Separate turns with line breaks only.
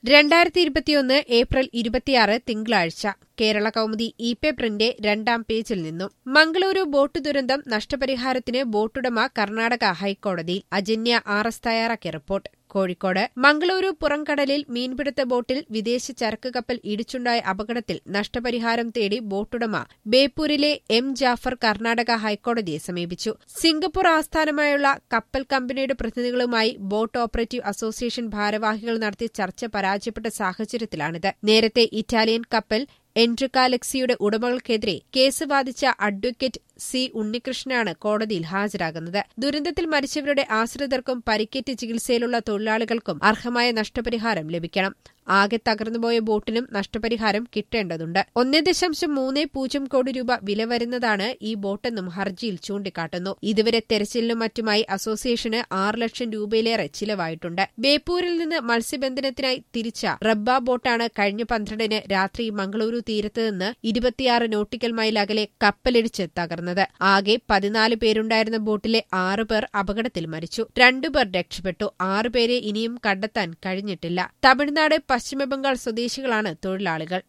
രണ്ടായിരത്തി ഇരുപത്തിയൊന്ന് ഏപ്രിൽ ഇരുപത്തിയാറ് തിങ്കളാഴ്ച കേരള കൗമുദി ഇ പേപ്പറിന്റെ രണ്ടാം പേജിൽ നിന്നും മംഗളൂരു ബോട്ട് ദുരന്തം നഷ്ടപരിഹാരത്തിന് ബോട്ടുടമ കർണാടക ഹൈക്കോടതിയിൽ അജന്യ ആർ എസ് തയ്യാറാക്കിയ റിപ്പോർട്ട് കോഴിക്കോട് മംഗളൂരു പുറംകടലിൽ മീൻപിടുത്ത ബോട്ടിൽ വിദേശ ചരക്ക് കപ്പൽ ഇടിച്ചുണ്ടായ അപകടത്തിൽ നഷ്ടപരിഹാരം തേടി ബോട്ടുടമ ബേപ്പൂരിലെ എം ജാഫർ കർണാടക ഹൈക്കോടതിയെ സമീപിച്ചു സിംഗപ്പൂർ ആസ്ഥാനമായുള്ള കപ്പൽ കമ്പനിയുടെ പ്രതിനിധികളുമായി ബോട്ട് ഓപ്പറേറ്റീവ് അസോസിയേഷൻ ഭാരവാഹികൾ നടത്തിയ ചർച്ച പരാജയപ്പെട്ട സാഹചര്യത്തിലാണിത് നേരത്തെ ഇറ്റാലിയൻ കപ്പൽ എൻട്രിക്കാലക്സിയുടെ ഉടമകൾക്കെതിരെ കേസ് വാദിച്ച അഡ്വക്കേറ്റ് സി ഉണ്ണികൃഷ്ണനാണ് കോടതിയിൽ ഹാജരാകുന്നത് ദുരന്തത്തിൽ മരിച്ചവരുടെ ആശ്രിതർക്കും പരിക്കേറ്റ് ചികിത്സയിലുള്ള തൊഴിലാളികൾക്കും അർഹമായ നഷ്ടപരിഹാരം ലഭിക്കണം ആകെ തകർന്നുപോയ ബോട്ടിനും നഷ്ടപരിഹാരം കിട്ടേണ്ടതുണ്ട് ഒന്നേ ദശാംശം മൂന്ന് പൂജ്യം കോടി രൂപ വില വരുന്നതാണ് ഈ ബോട്ടെന്നും ഹർജിയിൽ ചൂണ്ടിക്കാട്ടുന്നു ഇതുവരെ തെരച്ചിലിനും മറ്റുമായി അസോസിയേഷന് ആറ് ലക്ഷം രൂപയിലേറെ ചിലവായിട്ടുണ്ട് ബേപ്പൂരിൽ നിന്ന് മത്സ്യബന്ധനത്തിനായി തിരിച്ച റബ്ബ ബോട്ടാണ് കഴിഞ്ഞ പന്ത്രണ്ടിന് രാത്രി മംഗളൂരു തീരത്ത് നിന്ന് ഇരുപത്തിയാറ് നോട്ടിക്കൽ മൈൽ അകലെ കപ്പലിടിച്ച് തകർന്നത് ആകെ പതിനാല് പേരുണ്ടായിരുന്ന ബോട്ടിലെ ആറ് പേർ അപകടത്തിൽ മരിച്ചു രണ്ടുപേർ രക്ഷപ്പെട്ടു ആറുപേരെ ഇനിയും കണ്ടെത്താൻ കഴിഞ്ഞിട്ടില്ല തമിഴ്നാട് പശ്ചിമബംഗാൾ സ്വദേശികളാണ് തൊഴിലാളികൾ